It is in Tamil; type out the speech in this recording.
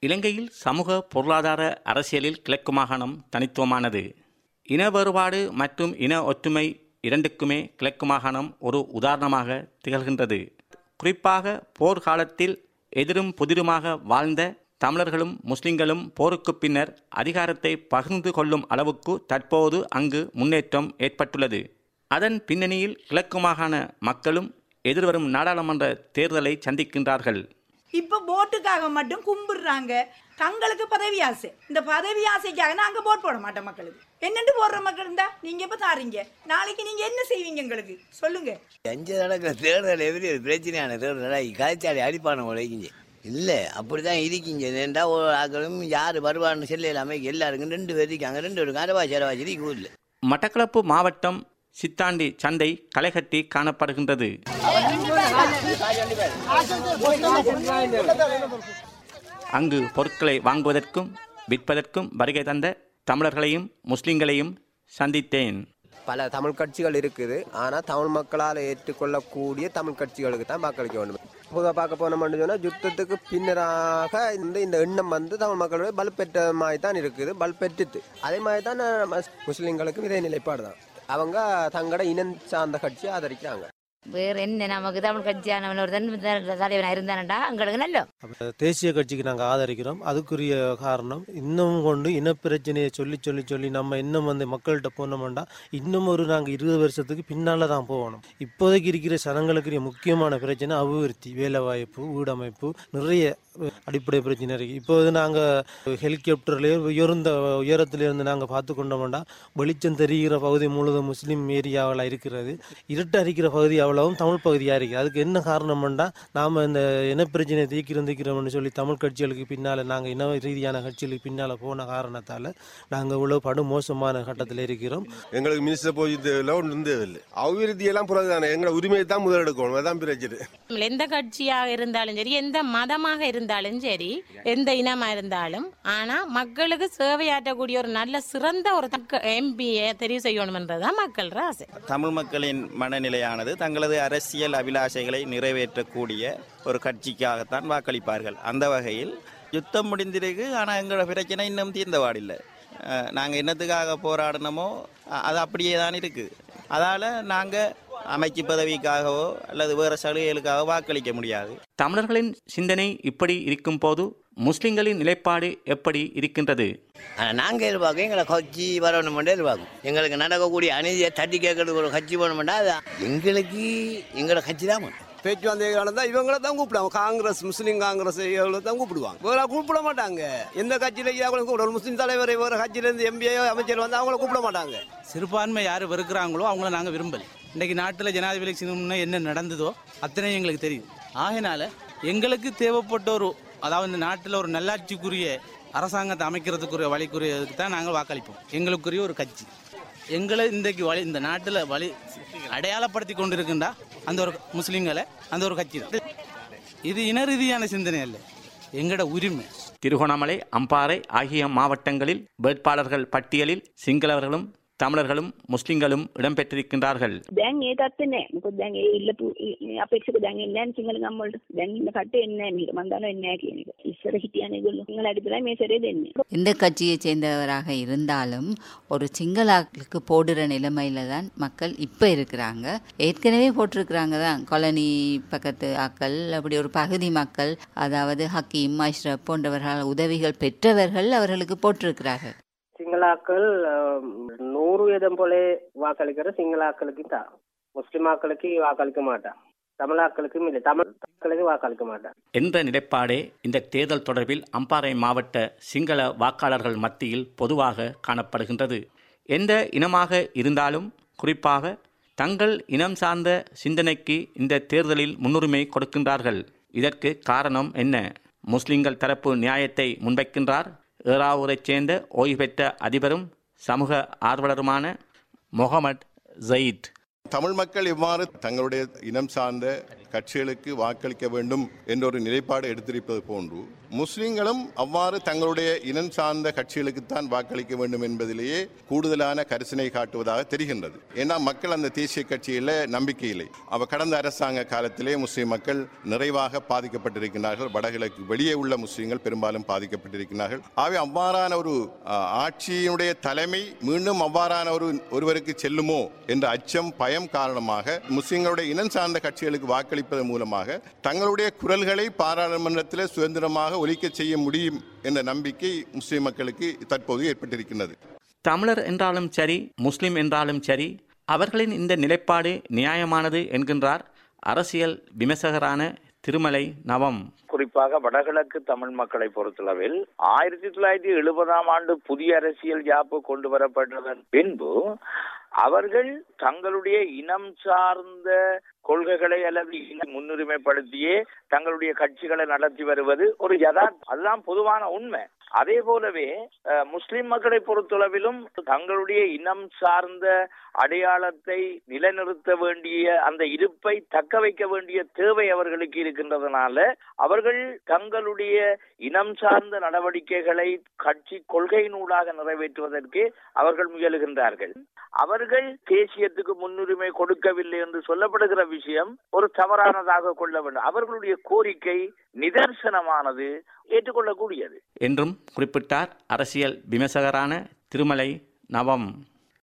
இலங்கையில் சமூக பொருளாதார அரசியலில் கிழக்கு மாகாணம் தனித்துவமானது இன வேறுபாடு மற்றும் இன ஒற்றுமை இரண்டுக்குமே கிழக்கு மாகாணம் ஒரு உதாரணமாக திகழ்கின்றது குறிப்பாக போர் காலத்தில் எதிரும் புதிருமாக வாழ்ந்த தமிழர்களும் முஸ்லிம்களும் போருக்கு பின்னர் அதிகாரத்தை பகிர்ந்து கொள்ளும் அளவுக்கு தற்போது அங்கு முன்னேற்றம் ஏற்பட்டுள்ளது அதன் பின்னணியில் கிழக்கு மாகாண மக்களும் எதிர்வரும் நாடாளுமன்ற தேர்தலை சந்திக்கின்றார்கள் இப்ப போட்டுக்காக மட்டும் கும்பிடுறாங்க தங்களுக்கு பதவி ஆசை இந்த பதவி ஆசைக்காக நாங்க போட் போட மாட்டோம் மக்களுக்கு என்னென்று போடுற மக்கள் இருந்தா நீங்க எப்ப தாரீங்க நாளைக்கு நீங்க என்ன செய்வீங்க எங்களுக்கு சொல்லுங்க அஞ்சு நடக்கிற தேர்தல் எப்படி ஒரு பிரச்சனையான தேர்தல் கதைச்சாடி அடிப்பான உழைக்கிங்க இல்லை அப்படி தான் இருக்கீங்க ஏன்டா ஒரு ஆக்களும் யார் வருவான்னு செல்ல இல்லாமல் எல்லாருக்கும் ரெண்டு பேர் இருக்காங்க ரெண்டு பேருக்கும் அரவா செலவாச்சு இருக்கு ஊரில் மட்டக்களப்பு மாவட்டம் சித்தாண்டி சந்தை களைகட்டி காணப்படுகின்றது அங்கு பொருட்களை வாங்குவதற்கும் விற்பதற்கும் வருகை தந்த தமிழர்களையும் முஸ்லிம்களையும் சந்தித்தேன் பல தமிழ் கட்சிகள் இருக்குது ஆனால் தமிழ் மக்களால் ஏற்றுக்கொள்ளக்கூடிய தமிழ் கட்சிகளுக்கு தான் வாக்களிக்க வேண்டும் பொதுவாக பார்க்க போனோம்னு சொன்னால் யுத்தத்துக்கு பின்னராக இந்த இந்த எண்ணம் வந்து தமிழ் மக்களுடைய பல்பெற்ற மாதிரி தான் இருக்குது பல்பெற்றுது அதே மாதிரி தான் நம்ம முஸ்லீம்களுக்கும் இதே நிலைப்பாடு தான் அவங்க தங்களோட இனம் சார்ந்த கட்சியை ஆதரிக்கிறாங்க வேற என்ன நமக்கு தமிழ் கட்சியானவன் ஒருத்தன் தலைவனா இருந்தானடா அங்களுக்கு நல்ல அப்ப தேசிய கட்சிக்கு நாங்கள் ஆதரிக்கிறோம் அதுக்குரிய காரணம் இன்னும் கொண்டு இனப்பிரச்சனையை சொல்லி சொல்லி சொல்லி நம்ம இன்னும் வந்து மக்கள்கிட்ட போனோம்னா இன்னும் ஒரு நாங்கள் இருபது வருஷத்துக்கு பின்னால் தான் போகணும் இப்போதைக்கு இருக்கிற சனங்களுக்கு முக்கியமான பிரச்சனை அபிவிருத்தி வேலைவாய்ப்பு வீடமைப்பு நிறைய அடிப்படை பிரச்சனை இருக்குது இப்போது நாங்கள் ஹெலிகாப்டர்லேயே உயர்ந்த உயரத்திலிருந்து நாங்கள் பார்த்து கொண்டோம்னா வெளிச்சம் தெரிகிற பகுதி முழுவதும் முஸ்லீம் ஏரியாவில் இருக்கிறது இருட்டு அரிக்கிற பகுதி அவ்வளவும் தமிழ் பகுதியாக இருக்குது அதுக்கு என்ன காரணம்னா நாம் இந்த இனப்பிரச்சனையை தீக்கிறோம் தீக்கிறோம்னு சொல்லி தமிழ் கட்சிகளுக்கு பின்னால் நாங்கள் இன ரீதியான கட்சிகளுக்கு பின்னால் போன காரணத்தால் நாங்கள் இவ்வளோ படு மோசமான கட்டத்தில் இருக்கிறோம் எங்களுக்கு மினிஸ்டர் போய் தேவையில்லை ஒன்றும் தேவையில்லை அபிவிருத்தி எல்லாம் புறதானே எங்களை உரிமையை தான் முதலெடுக்கணும் அதான் பிரச்சனை எந்த கட்சியாக இருந்தாலும் சரி எந்த மதமாக இருந்தாலும் சரி எந்த இனமா இருந்தாலும் ஆனா மக்களுக்கு சேவையாற்றக்கூடிய ஒரு நல்ல சிறந்த ஒரு எம்பியை தெரிவு செய்யணும்ன்றதுதான் மக்கள் ஆசை தமிழ் மக்களின் மனநிலையானது தங்களது அரசியல் அபிலாஷைகளை நிறைவேற்றக்கூடிய ஒரு கட்சிக்காகத்தான் வாக்களிப்பார்கள் அந்த வகையில் யுத்தம் முடிந்திருக்கு ஆனால் எங்களோட பிரச்சனை இன்னும் தீர்ந்தவாடில்லை நாங்கள் என்னத்துக்காக போராடினோமோ அ- அது அப்படியே தான் இருக்குது அதால் நாங்கள் அமைச்சு பதவிக்காகவோ அல்லது வேறு சலுகைகளுக்காக வாக்களிக்க முடியாது தமிழர்களின் சிந்தனை இப்படி இருக்கும்போது முஸ்லிம்களின் நிலைப்பாடு எப்படி இருக்கின்றது ஆனால் நாங்கள் எதிர்பார்க்க எங்களை கட்சி வரணுமெண்டே எதிர்பார்க்கும் எங்களுக்கு நடக்கக்கூடிய அநீதியை தட்டி கேட்கறதுக்கு ஒரு கட்சி வேணுமெண்டா அது எங்களுக்கு எங்களோட கட்சி தான் வேணும். பேச்சுவார்த்தைகள் தான் இவங்கள தான் கூப்பிடுவாங்க காங்கிரஸ் முஸ்லீம் காங்கிரஸ் இவங்களை தான் கூப்பிடுவாங்க வேற கூப்பிட மாட்டாங்க எந்த கட்சியில அவங்களை கூப்பிட ஒரு முஸ்லீம் தலைவர் வேற கட்சியில இருந்து எம்பியோ அமைச்சர் வந்து அவங்கள கூப்பிட மாட்டாங்க சிறுபான்மை யார் வெறுக்கிறாங்களோ அவங்கள நாங்கள் விரும்பல இன்னைக்கு நாட்டில் ஜனாதிபதி எலெக்ஷனுக்கு முன்னே என்ன நடந்ததோ அத்தனை எங்களுக்கு தெரியும் ஆகையினால எங்களுக்கு தேவைப்பட்ட ஒரு அதாவது இந்த நாட்டில் ஒரு நல்லாட்சிக்குரிய அரசாங்கத்தை அமைக்கிறதுக்குரிய வழிக்குரியதுக்கு தான் நாங்கள் வாக்களிப்போம் எங்களுக்குரிய ஒரு கட்சி எங்களை இன்றைக்கு வழி இந்த நாட்டில் வழி அடையாளப்படுத்தி கொண்டிருக்கின்றா அந்த ஒரு முஸ்லீம்களை அந்த ஒரு கட்சி தான் இது இன ரீதியான சிந்தனை அல்ல எங்களோட உரிமை திருகோணமலை அம்பாறை ஆகிய மாவட்டங்களில் வேட்பாளர்கள் பட்டியலில் சிங்களவர்களும் தமிழர்களும் முஸ்லிம்களும் இடம்பெற்றிருக்கின்றார்கள் දැන් ඒ තත්ත්වෙ නෑ මොකද දැන් ඒ ඉල්ලපු ඒ අපේක්ෂක දැන් එන්නේ නැහැ සිංහල ගම් වලට දැන් ඉන්න කට්ටිය එන්නේ නැහැ මීට මන් දන්නවා එන්නේ නැහැ කියන එක ඉස්සර හිටියනේ ඒගොල්ලෝ සිංහල අඩිපලයි මේ සැරේ දෙන්නේ எந்த கட்சியை சேர்ந்தவராக இருந்தாலும் ஒரு சிங்களாக்களுக்கு போடுற நிலைமையில தான் மக்கள் இப்போ இருக்கிறாங்க ஏற்கனவே போட்டிருக்கிறாங்க தான் காலனி பக்கத்து ஆக்கள் அப்படி ஒரு பகுதி மக்கள் அதாவது ஹக்கீம் அஷ்ரப் போன்றவர்கள் உதவிகள் பெற்றவர்கள் அவர்களுக்கு போட்டிருக்கிறார்கள் சிங்களாக்கள் அஹ், நூறு வீதம் போல வாக்களிக்கிற சிங்களாக்களுக்கு தான் முஸ்லிமாக்களுக்கு வாக்களிக்க மாட்டான் தமிழாக்களுக்கும் இல்லை தமிழ் மக்களுக்கு வாக்களிக்க மாட்டான் என்ற நிலைப்பாடே இந்த தேர்தல் தொடர்பில் அம்பாறை மாவட்ட சிங்கள வாக்காளர்கள் மத்தியில் பொதுவாக காணப்படுகின்றது எந்த இனமாக இருந்தாலும் குறிப்பாக தங்கள் இனம் சார்ந்த சிந்தனைக்கு இந்த தேர்தலில் முன்னுரிமை கொடுக்கின்றார்கள் இதற்கு காரணம் என்ன முஸ்லிம்கள் தரப்பு நியாயத்தை முன்வைக்கின்றார் ஏறாவூரைச் சேர்ந்த ஓய்வு பெற்ற அதிபரும் சமூக ஆர்வலருமான முகமட் ஜயீத் தமிழ் மக்கள் எவ்வாறு தங்களுடைய இனம் சார்ந்த கட்சிகளுக்கு வாக்களிக்க வேண்டும் என்ற ஒரு நிலைப்பாடு எடுத்திருப்பது போன்று முஸ்லிம்களும் அவ்வாறு தங்களுடைய இனம் சார்ந்த கட்சிகளுக்குத்தான் வாக்களிக்க வேண்டும் என்பதிலேயே கூடுதலான கரிசனை காட்டுவதாக தெரிகின்றது ஏன்னா மக்கள் அந்த தேசிய கட்சியில் நம்பிக்கை இல்லை அவ கடந்த அரசாங்க காலத்திலே முஸ்லிம் மக்கள் நிறைவாக பாதிக்கப்பட்டிருக்கிறார்கள் வடகிழக்கு வெளியே உள்ள முஸ்லிம்கள் பெரும்பாலும் பாதிக்கப்பட்டிருக்கிறார்கள் ஆகவே அவ்வாறான ஒரு ஆ, ஆட்சியினுடைய தலைமை மீண்டும் அவ்வாறான ஒரு ஒருவருக்கு செல்லுமோ என்ற அச்சம் பயம் காரணமாக முஸ்லிம்களுடைய இனம் சார்ந்த கட்சிகளுக்கு வாக்களிப்பதன் மூலமாக தங்களுடைய குரல்களை பாராளுமன்றத்தில் சுதந்திரமாக ஒலிக்க செய்ய முடியும் என்ற நம்பிக்கை முஸ்லிம் மக்களுக்கு தற்போது ஏற்பட்டிருக்கின்றது தமிழர் என்றாலும் சரி முஸ்லிம் என்றாலும் சரி அவர்களின் இந்த நிலைப்பாடு நியாயமானது என்கின்றார் அரசியல் விமர்சகரான திருமலை நவம் குறிப்பாக வடகிழக்கு தமிழ் மக்களை பொறுத்தளவில் ஆயிரத்தி தொள்ளாயிரத்தி எழுபதாம் ஆண்டு புதிய அரசியல் யாப்பு கொண்டு வரப்பட்டதன் பின்பு அவர்கள் தங்களுடைய இனம் சார்ந்த கொள்கைகளை அல்லது இன முன்னுரிமைப்படுத்தியே தங்களுடைய கட்சிகளை நடத்தி வருவது ஒரு யதார்த்தம் அதுதான் பொதுவான உண்மை அதே போலவே அஹ், முஸ்லிம் மக்களை பொறுத்தளவிலும் தங்களுடைய இனம் சார்ந்த அடையாளத்தை நிலைநிறுத்த வேண்டிய அந்த இருப்பை தக்க வைக்க வேண்டிய தேவை அவர்களுக்கு இருக்கின்றதுனால அவர்கள் தங்களுடைய இனம் சார்ந்த நடவடிக்கைகளை கட்சி கொள்கையினூடாக நிறைவேற்றுவதற்கு அவர்கள் முயலுகின்றார்கள் அவர்கள் தேசியத்துக்கு முன்னுரிமை கொடுக்கவில்லை என்று சொல்லப்படுகிற விஷயம் ஒரு தவறானதாக கொள்ள வேண்டும் அவர்களுடைய கோரிக்கை நிதர்சனமானது ஏற்றுக்கொள்ளக்கூடியது என்றும் குறிப்பிட்டார் அரசியல் விமர்சகரான திருமலை நவம்